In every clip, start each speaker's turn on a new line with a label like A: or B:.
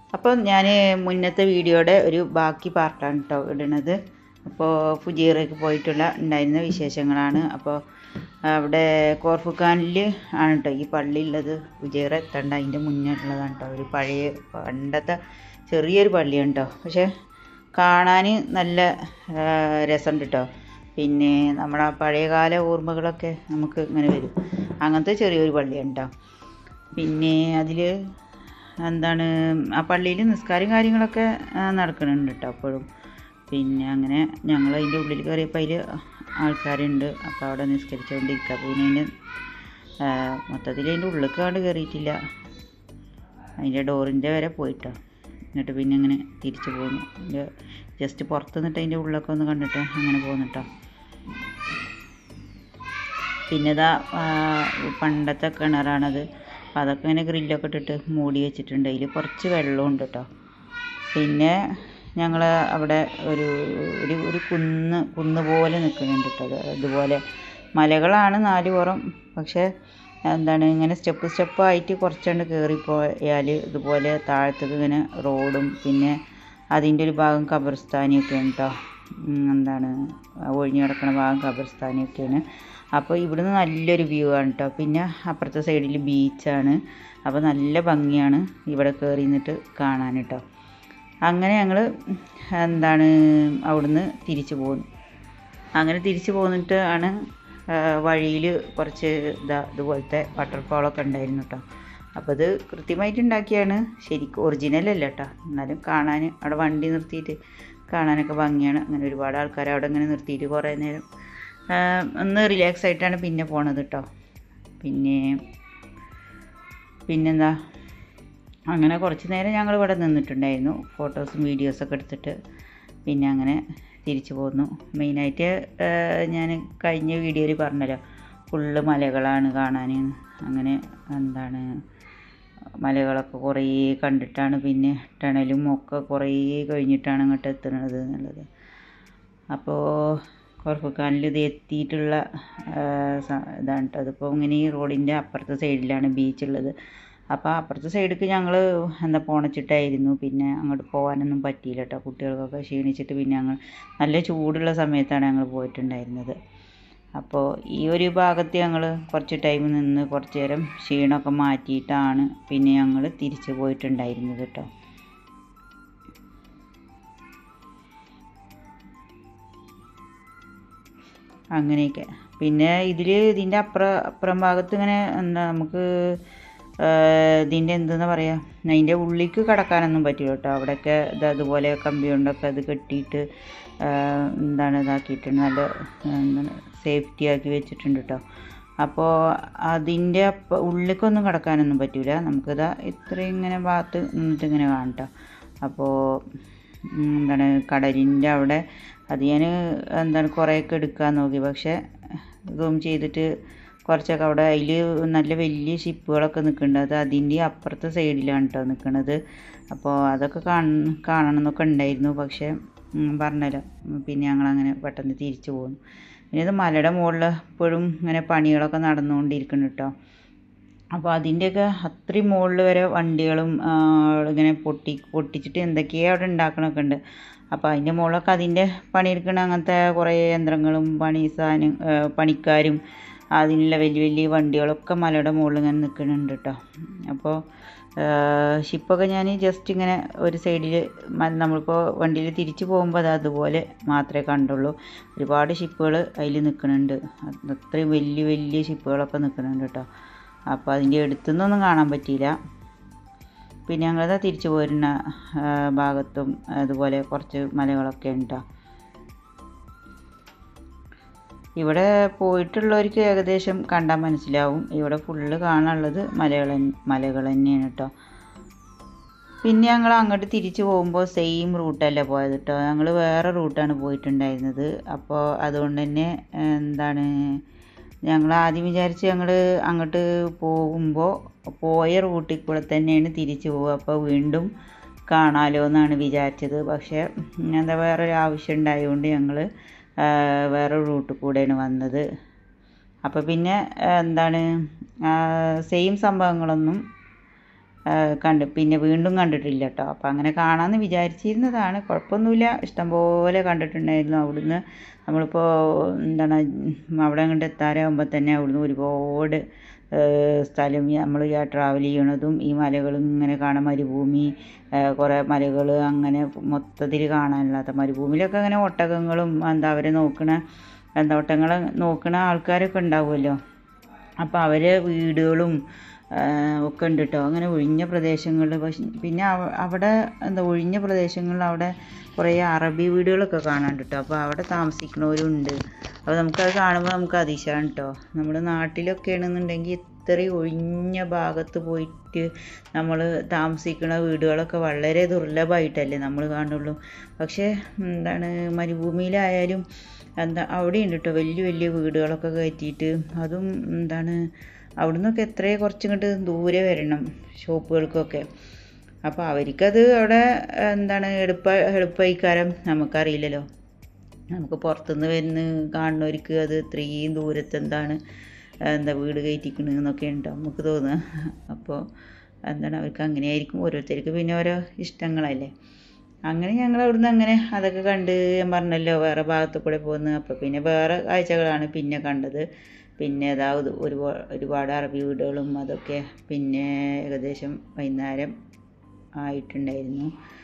A: അപ്പോൾ ഞാൻ മുന്നത്തെ വീഡിയോയുടെ ഒരു ബാക്കി പാർട്ടാണ് കേട്ടോ ഇടുന്നത് അപ്പോൾ ഫുജീറയ്ക്ക് പോയിട്ടുള്ള ഉണ്ടായിരുന്ന വിശേഷങ്ങളാണ് അപ്പോൾ അവിടെ കോർഫുഖാനിൽ ആണ് കേട്ടോ ഈ പള്ളി ഉള്ളത് ഫുജീറ എത്തണ്ട അതിൻ്റെ മുന്നേ ഉള്ളതാണ് കേട്ടോ ഒരു പഴയ പണ്ടത്തെ ചെറിയൊരു പള്ളിയാണ് കേട്ടോ പക്ഷേ കാണാൻ നല്ല രസമുണ്ട് കേട്ടോ പിന്നെ നമ്മുടെ ആ പഴയകാല ഓർമ്മകളൊക്കെ നമുക്ക് ഇങ്ങനെ വരും അങ്ങനത്തെ ചെറിയൊരു പള്ളിയാണ് കേട്ടോ പിന്നെ അതിൽ എന്താണ് ആ പള്ളിയിൽ നിസ്കാരം കാര്യങ്ങളൊക്കെ നടക്കുന്നുണ്ട് കേട്ടോ അപ്പോഴും പിന്നെ അങ്ങനെ ഞങ്ങൾ അതിൻ്റെ ഉള്ളിൽ കയറിയപ്പോൾ അതിൽ ആൾക്കാരുണ്ട് അപ്പോൾ അവിടെ നിസ്കരിച്ചുകൊണ്ടിരിക്കുക അപ്പോൾ പിന്നെ അതിൻ്റെ മൊത്തത്തിൽ അതിൻ്റെ ഉള്ളിൽ കണ്ട് കയറിയിട്ടില്ല അതിൻ്റെ ഡോറിൻ്റെ വരെ പോയിട്ടോ എന്നിട്ട് പിന്നെ അങ്ങനെ തിരിച്ചു പോന്നു ജസ്റ്റ് പുറത്ത് നിന്നിട്ട് അതിൻ്റെ ഉള്ളൊക്കെ ഒന്ന് കണ്ടിട്ട് അങ്ങനെ പോന്നിട്ടോ പിന്നെ ഇതാ പണ്ടത്തെ കിണറാണത് അപ്പോൾ അതൊക്കെ ഇങ്ങനെ ഗ്രില്ലൊക്കെ ഇട്ടിട്ട് മൂടി വെച്ചിട്ടുണ്ട് അതിൽ കുറച്ച് വെള്ളമുണ്ട് കേട്ടോ പിന്നെ ഞങ്ങൾ അവിടെ ഒരു ഒരു ഒരു കുന്ന് കുന്ന് പോലെ നിൽക്കുന്നുണ്ട് കേട്ടോ ഇതുപോലെ മലകളാണ് നാല് പുറം പക്ഷേ എന്താണ് ഇങ്ങനെ സ്റ്റെപ്പ് സ്റ്റെപ്പായിട്ട് കുറച്ചുകൊണ്ട് കയറിപ്പോയാൽ ഇതുപോലെ താഴത്തേക്ക് ഇങ്ങനെ റോഡും പിന്നെ അതിൻ്റെ ഒരു ഭാഗം ഖബർസ്ഥാനിയൊക്കെ ഉണ്ട് കേട്ടോ എന്താണ് ഒഴിഞ്ഞു കിടക്കുന്ന ഭാഗം ഖബർസ്ഥാനിയൊക്കെയാണ് അപ്പോൾ ഇവിടുന്ന് നല്ലൊരു വ്യൂ ആണ് കേട്ടോ പിന്നെ അപ്പുറത്തെ സൈഡിൽ ബീച്ചാണ് അപ്പോൾ നല്ല ഭംഗിയാണ് ഇവിടെ കയറി നിന്നിട്ട് കാണാൻ കേട്ടോ അങ്ങനെ ഞങ്ങൾ എന്താണ് അവിടുന്ന് തിരിച്ചു പോന്നു അങ്ങനെ തിരിച്ചു പോന്നിട്ട് ആണ് വഴിയിൽ കുറച്ച് ഇതാ ഇതുപോലത്തെ വാട്ടർഫാളൊക്കെ ഉണ്ടായിരുന്നു കേട്ടോ അപ്പോൾ ഇത് കൃത്യമായിട്ട് ഉണ്ടാക്കിയാണ് ശരിക്കും ഒറിജിനൽ അല്ല കേട്ടോ എന്നാലും കാണാൻ അവിടെ വണ്ടി നിർത്തിയിട്ട് കാണാനൊക്കെ ഭംഗിയാണ് അങ്ങനെ ഒരുപാട് ആൾക്കാർ അവിടെ ഇങ്ങനെ നിർത്തിയിട്ട് കുറേ നേരം ഒന്ന് റിലാക്സ് ആയിട്ടാണ് പിന്നെ പോണത് കേട്ടോ പിന്നെ പിന്നെന്താ അങ്ങനെ കുറച്ച് നേരം ഞങ്ങൾ ഇവിടെ നിന്നിട്ടുണ്ടായിരുന്നു ഫോട്ടോസും വീഡിയോസൊക്കെ എടുത്തിട്ട് പിന്നെ അങ്ങനെ തിരിച്ചു പോന്നു മെയിനായിട്ട് ഞാൻ കഴിഞ്ഞ വീഡിയോയിൽ പറഞ്ഞല്ലോ ഫുള്ള് മലകളാണ് കാണാൻ അങ്ങനെ എന്താണ് മലകളൊക്കെ കുറേ കണ്ടിട്ടാണ് പിന്നെ ടണലും ഒക്കെ കുറേ കഴിഞ്ഞിട്ടാണ് അങ്ങോട്ട് എത്തുന്നത് എന്നുള്ളത് അപ്പോൾ കോർഫുഖാനിൽ ഇത് എത്തിയിട്ടുള്ള ഇതാണ് കേട്ടോ അതിപ്പോൾ ഇങ്ങനെ ഈ റോഡിൻ്റെ അപ്പുറത്തെ സൈഡിലാണ് ബീച്ചുള്ളത് അപ്പോൾ അപ്പുറത്തെ സൈഡിലേക്ക് ഞങ്ങൾ എന്താ പോണച്ചിട്ടായിരുന്നു പിന്നെ അങ്ങോട്ട് പോകാനൊന്നും പറ്റിയില്ല കേട്ടോ കുട്ടികൾക്കൊക്കെ ക്ഷീണിച്ചിട്ട് പിന്നെ ഞങ്ങൾ നല്ല ചൂടുള്ള സമയത്താണ് ഞങ്ങൾ പോയിട്ടുണ്ടായിരുന്നത് അപ്പോൾ ഈ ഒരു ഭാഗത്ത് ഞങ്ങൾ കുറച്ച് ടൈം നിന്ന് കുറച്ച് നേരം ക്ഷീണമൊക്കെ മാറ്റിയിട്ടാണ് പിന്നെ ഞങ്ങൾ തിരിച്ചു പോയിട്ടുണ്ടായിരുന്നത് കേട്ടോ അങ്ങനെയൊക്കെ പിന്നെ ഇതിൽ ഇതിൻ്റെ അപ്പുറം അപ്പുറം ഭാഗത്ത് ഇങ്ങനെ എന്താ നമുക്ക് ഇതിൻ്റെ എന്തെന്ന് പറയുക അതിൻ്റെ ഉള്ളിലേക്ക് കടക്കാനൊന്നും പറ്റില്ല കേട്ടോ അവിടെയൊക്കെ ഇത് അതുപോലെ കമ്പി കൊണ്ടൊക്കെ അത് കെട്ടിയിട്ട് എന്താണ് ഇതാക്കിയിട്ടുണ്ട് നല്ല എന്താണ് സേഫ്റ്റി ആക്കി വെച്ചിട്ടുണ്ട് കേട്ടോ അപ്പോൾ അതിൻ്റെ ഉള്ളിലേക്കൊന്നും കടക്കാനൊന്നും പറ്റില്ല നമുക്കിതാ ഇത്രയും ഇങ്ങനെ ഭാഗത്ത് നിന്നിട്ട് ഇങ്ങനെ കാണാം കേട്ടോ അപ്പോൾ എന്താണ് കടലിൻ്റെ അവിടെ അത് ഞാൻ എന്താണ് കുറേയൊക്കെ എടുക്കാൻ നോക്കി പക്ഷേ സൂം ചെയ്തിട്ട് കുറച്ചൊക്കെ അവിടെ അതിൽ നല്ല വലിയ ഷിപ്പുകളൊക്കെ നിൽക്കുന്നുണ്ട് അത് അതിൻ്റെ അപ്പുറത്തെ സൈഡിലാണ് കേട്ടോ നിൽക്കുന്നത് അപ്പോൾ അതൊക്കെ കാണ കാണണം എന്നൊക്കെ ഉണ്ടായിരുന്നു പക്ഷേ പറഞ്ഞല്ലോ പിന്നെ ഞങ്ങളങ്ങനെ പെട്ടെന്ന് തിരിച്ചു പോന്നു പിന്നെ ഇത് മലയുടെ മുകളിൽ ഇപ്പോഴും ഇങ്ങനെ പണികളൊക്കെ നടന്നുകൊണ്ടിരിക്കുന്നു കേട്ടോ അപ്പോൾ അതിൻ്റെയൊക്കെ അത്രയും മുകളിൽ വരെ വണ്ടികളും ഇങ്ങനെ പൊട്ടി പൊട്ടിച്ചിട്ട് എന്തൊക്കെയോ അവിടെ ഉണ്ടാക്കണമൊക്കെ ഉണ്ട് അപ്പോൾ അതിൻ്റെ മുകളിലൊക്കെ അതിൻ്റെ പണിയെടുക്കണ അങ്ങനത്തെ കുറേ യന്ത്രങ്ങളും പണി സാധനം പണിക്കാരും അതിനുള്ള വലിയ വലിയ വണ്ടികളൊക്കെ മലയുടെ മുകളിൽ ഇങ്ങനെ നിൽക്കുന്നുണ്ട് കേട്ടോ അപ്പോൾ ഷിപ്പൊക്കെ ഞാൻ ജസ്റ്റ് ഇങ്ങനെ ഒരു സൈഡിൽ നമ്മളിപ്പോൾ വണ്ടിയിൽ തിരിച്ചു പോകുമ്പോൾ അത് അതുപോലെ മാത്രമേ കണ്ടുള്ളൂ ഒരുപാട് ഷിപ്പുകൾ അതിൽ നിൽക്കുന്നുണ്ട് അത്രയും വലിയ വലിയ ഷിപ്പുകളൊക്കെ നിൽക്കുന്നുണ്ട് കേട്ടോ അപ്പോൾ അതിൻ്റെ അടുത്തുനിന്നൊന്നും കാണാൻ പറ്റിയില്ല പിന്നെ ഞങ്ങളത് തിരിച്ചു പോരുന്ന ഭാഗത്തും അതുപോലെ കുറച്ച് മലകളൊക്കെ ഉണ്ട് ഇവിടെ പോയിട്ടുള്ളവർക്ക് ഏകദേശം കണ്ടാൽ മനസ്സിലാവും ഇവിടെ ഫുള്ള് കാണാനുള്ളത് മലകൾ മലകൾ തന്നെയാണ് കേട്ടോ പിന്നെ ഞങ്ങൾ അങ്ങോട്ട് തിരിച്ചു പോകുമ്പോൾ സെയിം റൂട്ടല്ല പോയത് കേട്ടോ ഞങ്ങൾ വേറെ റൂട്ടാണ് പോയിട്ടുണ്ടായിരുന്നത് അപ്പോൾ അതുകൊണ്ട് തന്നെ എന്താണ് ഞങ്ങൾ ആദ്യം വിചാരിച്ച് ഞങ്ങൾ അങ്ങോട്ട് പോകുമ്പോൾ പോയ റൂട്ടിൽ കൂടെ തന്നെയാണ് തിരിച്ചു പോവുക അപ്പോൾ വീണ്ടും കാണാമല്ലോ എന്നാണ് വിചാരിച്ചത് പക്ഷേ എന്താ വേറൊരു ആവശ്യം ഉണ്ടായതുകൊണ്ട് ഞങ്ങൾ വേറെ റൂട്ടിൽ കൂടെയാണ് വന്നത് അപ്പോൾ പിന്നെ എന്താണ് സെയിം സംഭവങ്ങളൊന്നും ആ, കണ്ട് പിന്നെ വീണ്ടും കണ്ടിട്ടില്ല കേട്ടോ അപ്പം അങ്ങനെ കാണാമെന്ന് വിചാരിച്ചിരുന്നതാണ് കുഴപ്പമൊന്നുമില്ല ഇഷ്ടംപോലെ കണ്ടിട്ടുണ്ടായിരുന്നു അവിടുന്ന് നമ്മളിപ്പോൾ എന്താണ് അവിടെ അങ്ങോട്ട് എത്താറാകുമ്പോൾ തന്നെ അവിടുന്ന് ഒരുപാട് ഏഹ്, സ്ഥലം നമ്മൾ ട്രാവൽ ചെയ്യണതും ഈ മലകളും ഇങ്ങനെ കാണാൻ മരുഭൂമി ഏഹ്, കുറേ മലകൾ അങ്ങനെ മൊത്തത്തിൽ കാണാനില്ലാത്ത മരുഭൂമിയിലൊക്കെ അങ്ങനെ ഒട്ടകങ്ങളും എന്താ അവരെ നോക്കണ എന്താ ഒട്ടകങ്ങളെ നോക്കണ ആൾക്കാരൊക്കെ ഉണ്ടാവുമല്ലോ അപ്പോൾ അവരെ വീടുകളും ആ, ഒക്കെ ഉണ്ട് കേട്ടോ അങ്ങനെ ഒഴിഞ്ഞ പ്രദേശങ്ങളിൽ പക്ഷെ പിന്നെ അവ- അവിടെ എന്താ ഒഴിഞ്ഞ പ്രദേശങ്ങളിൽ അവിടെ കുറേ അറബി വീടുകളൊക്കെ കാണാണ്ട് കേട്ടോ അപ്പോൾ അവിടെ താമസിക്കുന്നവരുണ്ട് അപ്പോൾ നമുക്കത് കാണുമ്പോൾ നമുക്ക് അതിശയമാണ് കേട്ടോ നമ്മുടെ നാട്ടിലൊക്കെ ആണെന്നുണ്ടെങ്കിൽ ഇത്രയും ഒഴിഞ്ഞ ഭാഗത്ത് പോയിട്ട് നമ്മൾ താമസിക്കുന്ന വീടുകളൊക്കെ വളരെ ദുർലഭമായിട്ടല്ലേ നമ്മൾ കാണുള്ളൂ പക്ഷേ എന്താണ് മരുഭൂമിയിലായാലും എന്താ അവിടെയുണ്ട് കേട്ടോ വലിയ വലിയ വീടുകളൊക്കെ കയറ്റിയിട്ട് അതും എന്താണ് അവിടുന്നൊക്കെ എത്രയോ കുറച്ചിങ്ങോട്ട് ദൂരെ വരണം ഷോപ്പുകൾക്കൊക്കെ അപ്പോൾ അവർക്കത് അവിടെ എന്താണ് എളുപ്പ എളുപ്പമായിക്കാരം നമുക്കറിയില്ലല്ലോ നമുക്ക് പുറത്തുനിന്ന് വരുന്ന കാണുന്നവർക്ക് അത് ഇത്രയും ദൂരത്ത് എന്താണ് എന്താ വീട് കയറ്റിക്കണെന്നൊക്കെ ഉണ്ടോ നമുക്ക് തോന്നുക അപ്പോൾ എന്താണ് അവർക്ക് അങ്ങനെയായിരിക്കും ഓരോരുത്തർക്ക് പിന്നെ ഓരോ ഇഷ്ടങ്ങളല്ലേ അങ്ങനെ ഞങ്ങൾ അവിടുന്ന് അങ്ങനെ അതൊക്കെ കണ്ട് ഞാൻ പറഞ്ഞല്ലോ വേറെ ഭാഗത്ത് കൂടെ പോകുന്നു അപ്പോൾ പിന്നെ വേറെ കാഴ്ചകളാണ് പിന്നെ കണ്ടത് പിന്നെ അതാ ഒരു- ഒരുപാട് ഒരുപാട് അറബി വീടുകളും അതൊക്കെ പിന്നെ ഏകദേശം വൈകുന്നേരം ആയിട്ടുണ്ടായിരുന്നു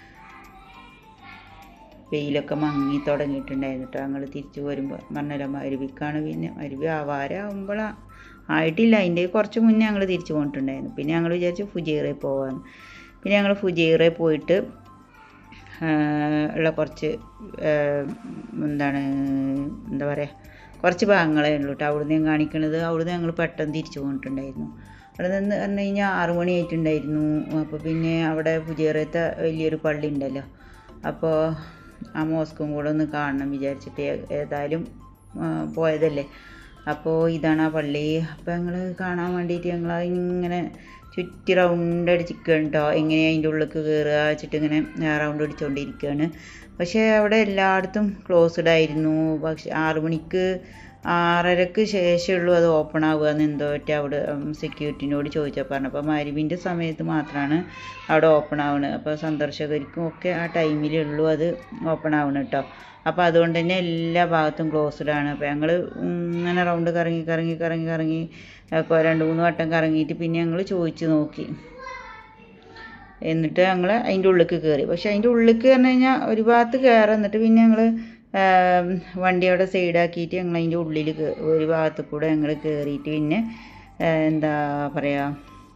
A: വെയിലൊക്കെ മങ്ങി തുടങ്ങിയിട്ടുണ്ടായിരുന്നു കേട്ടോ ഞങ്ങൾ തിരിച്ചു വരുമ്പോൾ പറഞ്ഞല്ലോ മരുവിക്കാണ് പിന്നെ മരുവി ആവാരാകുമ്പോഴാണ് ആയിട്ടില്ല അതിൻ്റെ കുറച്ച് മുന്നേ ഞങ്ങൾ തിരിച്ചു പോന്നിട്ടുണ്ടായിരുന്നു പിന്നെ ഞങ്ങൾ വിചാരിച്ചു ഫുജീറെ പോകാമെന്ന് പിന്നെ ഞങ്ങൾ ഫുജീറെ പോയിട്ട് ആ, ഉള്ള കുറച്ച് ആ, എന്താണ് എന്താ പറയുക കുറച്ച് ഭാഗങ്ങളേ ഉള്ളൂ കേട്ടോ അവിടുന്ന് ഞാൻ കാണിക്കണത് അവിടുന്ന് ഞങ്ങൾ പെട്ടെന്ന് തിരിച്ചു പോന്നിട്ടുണ്ടായിരുന്നു അവിടെ നിന്ന് പറഞ്ഞു കഴിഞ്ഞാൽ ആറു മണി ആയിട്ടുണ്ടായിരുന്നു അപ്പോൾ പിന്നെ അവിടെ പുതിയറത്തെ വലിയൊരു പള്ളി ഉണ്ടല്ലോ അപ്പോൾ ആ മോസ്കും കൂടെ ഒന്ന് കാണണം വിചാരിച്ചിട്ട് ഏ- ഏതായാലും ആ, പോയതല്ലേ അപ്പോൾ ഇതാണ് ആ പള്ളി അപ്പോൾ ഞങ്ങൾ കാണാൻ വേണ്ടിയിട്ട് ഞങ്ങൾ ഇങ്ങനെ ചുറ്റി റൗണ്ട് അടിച്ചിരിക്കുകയാണ് കേട്ടോ എങ്ങനെയാണ് അതിൻ്റെ ഉള്ളിലേക്ക് കയറുക വെച്ചിട്ട് ഇങ്ങനെ റൗണ്ട് അടിച്ചുകൊണ്ടിരിക്കുകയാണ് പക്ഷേ അവിടെ എല്ലായിടത്തും ക്ലോസ്ഡ് ആയിരുന്നു പക്ഷെ ആറു മണിക്ക് ആറരക്ക് ശേഷമുള്ളൂ അത് ഓപ്പൺ ആവുക എന്ന് എന്തോ പറ്റി അവിടെ സെക്യൂരിറ്റിനോട് ചോദിച്ചാൽ പറഞ്ഞു അപ്പോൾ മരുവിൻ്റെ സമയത്ത് മാത്രമാണ് അവിടെ ഓപ്പൺ ആവുന്നത് അപ്പോൾ സന്ദർശകർക്കും ഒക്കെ ആ ടൈമിലുള്ളൂ അത് ഓപ്പൺ ആവണം കേട്ടോ അപ്പോൾ അതുകൊണ്ട് തന്നെ എല്ലാ ഭാഗത്തും ക്ലോസ്ഡ് ആണ് അപ്പോൾ ഞങ്ങൾ ഇങ്ങനെ റൗണ്ട് കറങ്ങി കറങ്ങി കറങ്ങി കറങ്ങി ഒക്കെ രണ്ട് മൂന്ന് വട്ടം കറങ്ങിയിട്ട് പിന്നെ ഞങ്ങൾ ചോദിച്ചു നോക്കി എന്നിട്ട് ഞങ്ങൾ അതിൻ്റെ ഉള്ളിലേക്ക് കയറി പക്ഷെ അതിൻ്റെ ഉള്ളിലേക്ക് പറഞ്ഞു കഴിഞ്ഞാൽ ഒരു ഭാഗത്ത് കയറാം എന്നിട്ട് പിന്നെ ഞങ്ങൾ വണ്ടി അവിടെ സൈഡാക്കിയിട്ട് ഞങ്ങൾ അതിൻ്റെ ഉള്ളിൽ കേ- ഒരു ഭാഗത്ത് കൂടെ ഞങ്ങൾ കയറിയിട്ട് പിന്നെ ആ, എന്താ പറയുക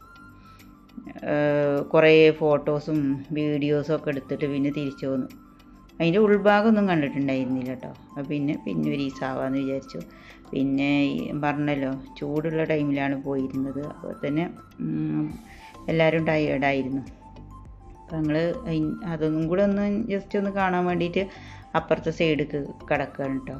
A: കുറേ ഫോട്ടോസും വീഡിയോസും ഒക്കെ എടുത്തിട്ട് പിന്നെ തിരിച്ചു പോന്നു അതിൻ്റെ ഉൾഭാഗമൊന്നും കണ്ടിട്ടുണ്ടായിരുന്നില്ല കേട്ടോ അപ്പോൾ പിന്നെ പിന്നെ ഒരു ഈസാവാന്ന് വിചാരിച്ചു പിന്നെ ഈ പറഞ്ഞല്ലോ ചൂടുള്ള ടൈമിലാണ് പോയിരുന്നത് അപ്പോൾ തന്നെ ഉം, എല്ലാവരും ടയേർഡായിരുന്നു അപ്പം ഞങ്ങൾ അതൊന്നും കൂടെ ഒന്ന് ജസ്റ്റ് ഒന്ന് കാണാൻ വേണ്ടിയിട്ട് അപ്പുറത്തെ സൈഡിലേക്ക് കിടക്കുകയാണ് കേട്ടോ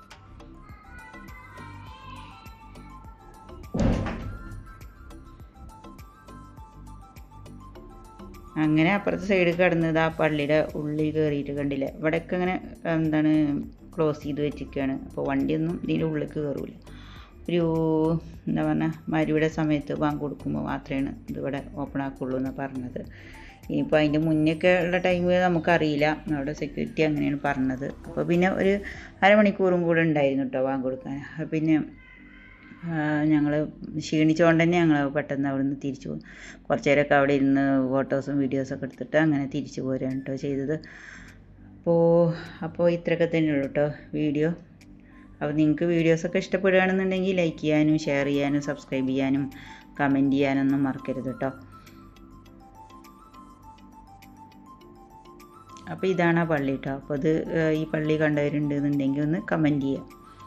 A: അങ്ങനെ അപ്പുറത്തെ സൈഡിൽ കിടന്നത് ആ പള്ളിയുടെ ഉള്ളിൽ കയറിയിട്ട് കണ്ടില്ലേ ഇവിടെയൊക്കെ ഇങ്ങനെ എന്താണ് ക്ലോസ് ചെയ്ത് വെച്ചിരിക്കുകയാണ് അപ്പോൾ വണ്ടിയൊന്നും ഇതിൻ്റെ ഉള്ളിലേക്ക് കയറൂല ഒരു എന്താ പറഞ്ഞാൽ മരുവിടെ സമയത്ത് ബാങ്ക് കൊടുക്കുമ്പോൾ മാത്രമേ ഇതിവിടെ ഓപ്പൺ ആക്കുള്ളൂ എന്നാണ് പറഞ്ഞത് ഇനിയിപ്പോൾ അതിൻ്റെ മുന്നൊക്കെ ഉള്ള ടൈം നമുക്കറിയില്ല അവിടെ സെക്യൂരിറ്റി അങ്ങനെയാണ് പറഞ്ഞത് അപ്പോൾ പിന്നെ ഒരു അരമണിക്കൂറും കൂടെ ഉണ്ടായിരുന്നു കേട്ടോ ബാങ്ക് കൊടുക്കാൻ അപ്പോൾ പിന്നെ ഞങ്ങൾ ക്ഷീണിച്ചുകൊണ്ട് തന്നെ ഞങ്ങൾ പെട്ടെന്ന് അവിടെ നിന്ന് തിരിച്ചു പോകും കുറച്ച് നേരമൊക്കെ അവിടെ ഇരുന്ന് ഫോട്ടോസും വീഡിയോസൊക്കെ എടുത്തിട്ട് അങ്ങനെ തിരിച്ചു പോരുകയാണ് കേട്ടോ ചെയ്തത് അപ്പോൾ അപ്പോൾ ഇത്രയൊക്കെ തന്നെ ഉള്ളൂ കേട്ടോ വീഡിയോ അപ്പോൾ നിങ്ങൾക്ക് വീഡിയോസൊക്കെ ഇഷ്ടപ്പെടുകയാണെന്നുണ്ടെങ്കിൽ ലൈക്ക് ചെയ്യാനും ഷെയർ ചെയ്യാനും സബ്സ്ക്രൈബ് ചെയ്യാനും കമൻറ്റ് ചെയ്യാനൊന്നും മറക്കരുത് കേട്ടോ അപ്പോൾ ഇതാണ് ആ പള്ളി കേട്ടോ അപ്പോൾ ഇത് ഏഹ്, ഈ പള്ളി കണ്ടവരുണ്ടെന്നുണ്ടെങ്കിൽ ഒന്ന് കമൻറ്റ് ചെയ്യാം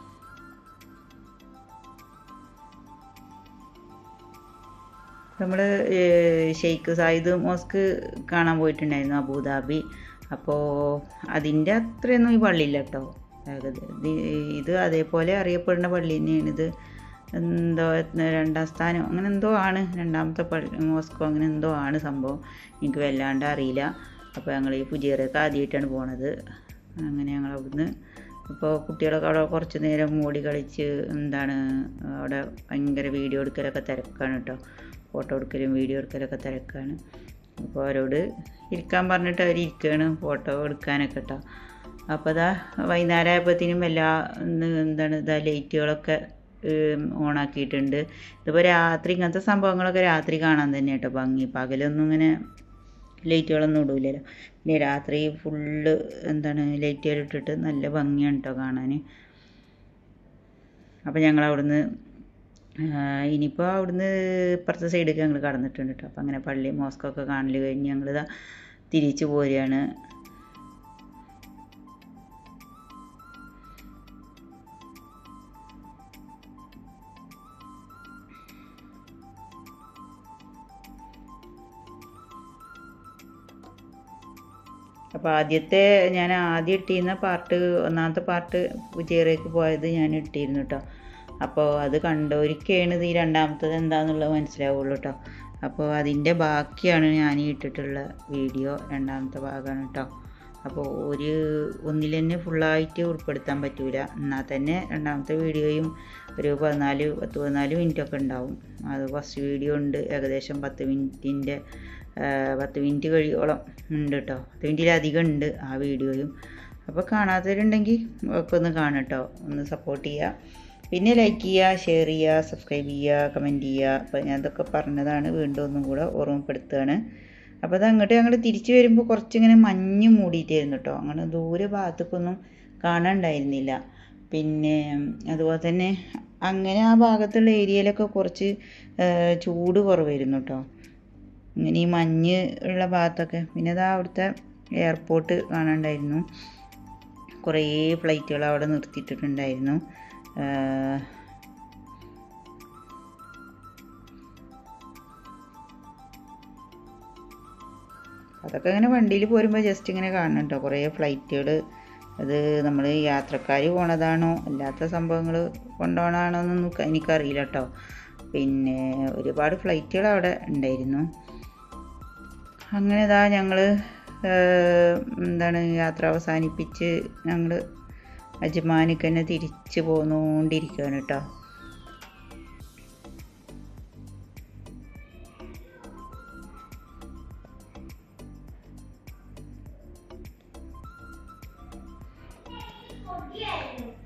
A: നമ്മൾ ഷെയ്ഖ് സായിദ് മോസ്ക് കാണാൻ പോയിട്ടുണ്ടായിരുന്നു അബുദാബി അപ്പോൾ അതിൻ്റെ അത്രയൊന്നും ഈ പള്ളിയില്ല കേട്ടോ ഏകദേ- ഇത് ഇത് അതേപോലെ അറിയപ്പെടുന്ന പള്ളി തന്നെയാണ് ഇത് എന്തോ രണ്ടാം സ്ഥാനം അങ്ങനെ എന്തോ ആണ് രണ്ടാമത്തെ പള്ളി മോസ്കോ അങ്ങനെ എന്തോ ആണ് സംഭവം എനിക്ക് വല്ലാണ്ട് അറിയില്ല അപ്പോൾ ഞങ്ങൾ ഈ പുതിയറൊക്കെ ആദ്യമായിട്ടാണ് പോണത് അങ്ങനെ ഞങ്ങൾ അവിടുന്ന് അപ്പോൾ കുട്ടികളൊക്കെ അവിടെ കുറച്ച് നേരം ഓടി കളിച്ച് എന്താണ് അവിടെ ഭയങ്കര വീഡിയോ എടുക്കലൊക്കെ തിരക്കാണ് കേട്ടോ ഫോട്ടോ എടുക്കലും വീഡിയോ എടുക്കലൊക്കെ തിരക്കാണ് അപ്പോൾ അവരോട് ഇരിക്കാൻ പറഞ്ഞിട്ട് അവർ ഇരിക്കുകയാണ് ഫോട്ടോ എടുക്കാനൊക്കെ കേട്ടോ അപ്പോൾ അതാ വൈകുന്നേരം ആയപ്പോഴത്തേനും എല്ലാ ഇന്ന് എന്താണ് ഇതാ ലൈറ്റുകളൊക്കെ ഓണാക്കിയിട്ടുണ്ട് ഇതിപ്പോൾ രാത്രി ഇങ്ങനത്തെ സംഭവങ്ങളൊക്കെ രാത്രി കാണാൻ തന്നെ കേട്ടോ ഭംഗി പകലൊന്നും ഇങ്ങനെ ലൈറ്റുകളൊന്നും ഇടൂലല്ലോ പിന്നെ രാത്രി ഫുള്ള് എന്താണ് ലൈറ്റുകൾ ഇട്ടിട്ട് നല്ല ഭംഗിയാണ് കേട്ടോ കാണാൻ അപ്പോൾ ഞങ്ങൾ അവിടുന്ന് ഇനിയിപ്പോൾ അവിടുന്ന് ഇപ്പുറത്തെ സൈഡിലേക്ക് ഞങ്ങൾ കടന്നിട്ടുണ്ട് കേട്ടോ അപ്പോൾ അങ്ങനെ പള്ളി മോസ്കൊക്കെ കാണൽ കഴിഞ്ഞ് ഞങ്ങളിതാ തിരിച്ചു പോരുകയാണ് അപ്പോൾ ആദ്യത്തെ ഞാൻ ആദ്യം ഇട്ടിരുന്ന പാർട്ട് ഒന്നാമത്തെ പാർട്ട് ഉച്ചേറേക്ക് പോയത് ഞാൻ ഇട്ടിരുന്നു കേട്ടോ അപ്പോൾ അത് കണ്ടവർക്കാണ് ഇത് ഈ രണ്ടാമത്തത് എന്താണെന്നുള്ളത് മനസ്സിലാവുള്ളൂ കേട്ടോ അപ്പോൾ അതിൻ്റെ ബാക്കിയാണ് ഞാൻ ഈ ഇട്ടിട്ടുള്ള വീഡിയോ രണ്ടാമത്തെ ഭാഗമാണ് കേട്ടോ അപ്പോൾ ഒരു ഒന്നിൽ തന്നെ ഫുള്ളായിട്ട് ഉൾപ്പെടുത്താൻ പറ്റൂല എന്നാൽ തന്നെ രണ്ടാമത്തെ വീഡിയോയും ഒരു പതിനാല് പത്ത് പതിനാല് മിനിറ്റൊക്കെ ഉണ്ടാവും അത് ഫസ്റ്റ് വീഡിയോ ഉണ്ട് ഏകദേശം പത്ത് മിനിറ്റിൻ്റെ പത്ത് മിനിറ്റ് കഴിയോളം ഉണ്ട് കേട്ടോ പത്ത് മിനിറ്റിലധികം ഉണ്ട് ആ വീഡിയോയും അപ്പോൾ കാണാത്തവരുണ്ടെങ്കിൽ ഒക്കെ ഒന്ന് കാണും കേട്ടോ ഒന്ന് സപ്പോർട്ട് ചെയ്യുക പിന്നെ ലൈക്ക് ചെയ്യുക ഷെയർ ചെയ്യുക സബ്സ്ക്രൈബ് ചെയ്യുക കമൻറ്റ് ചെയ്യുക അപ്പോൾ ഞാൻ ഇതൊക്കെ പറഞ്ഞതാണ് വീണ്ടും ഒന്നും കൂടെ ഓർമ്മപ്പെടുത്തുകയാണ് അപ്പോൾ അത് അങ്ങോട്ട് ഞങ്ങൾ തിരിച്ചു വരുമ്പോൾ കുറച്ചിങ്ങനെ മഞ്ഞ് മൂടിയിട്ടായിരുന്നു കേട്ടോ അങ്ങനെ ദൂരെ ഭാഗത്തേക്കൊന്നും കാണാനുണ്ടായിരുന്നില്ല പിന്നെ അതുപോലെ തന്നെ അങ്ങനെ ആ ഭാഗത്തുള്ള ഏരിയയിലൊക്കെ കുറച്ച് ചൂട് കുറവായിരുന്നു കേട്ടോ ഇങ്ങനെ ഈ മഞ്ഞ് ഉള്ള ഭാഗത്തൊക്കെ പിന്നെ അതാ അവിടുത്തെ എയർപോർട്ട് കാണാണ്ടായിരുന്നു കുറേ ഫ്ലൈറ്റുകൾ അവിടെ നിർത്തിയിട്ടിട്ടുണ്ടായിരുന്നു അതൊക്കെ ഇങ്ങനെ വണ്ടിയിൽ പോരുമ്പോൾ ജസ്റ്റ് ഇങ്ങനെ കാണണം കേട്ടോ കുറേ ഫ്ലൈറ്റുകൾ അത് നമ്മൾ യാത്രക്കാർ പോണതാണോ അല്ലാത്ത സംഭവങ്ങൾ കൊണ്ടുപോകണതാണോ എന്നൊന്നും എനിക്കറിയില്ല കേട്ടോ പിന്നെ ഒരുപാട് ഫ്ലൈറ്റുകൾ അവിടെ ഉണ്ടായിരുന്നു അങ്ങനെ ഇതാ ഞങ്ങൾ എന്താണ് യാത്ര അവസാനിപ്പിച്ച് ഞങ്ങൾ അജ്മാനിക്ക് തന്നെ തിരിച്ചു പോന്നുകൊണ്ടിരിക്കുകയാണ് കേട്ടോ
B: Yeah.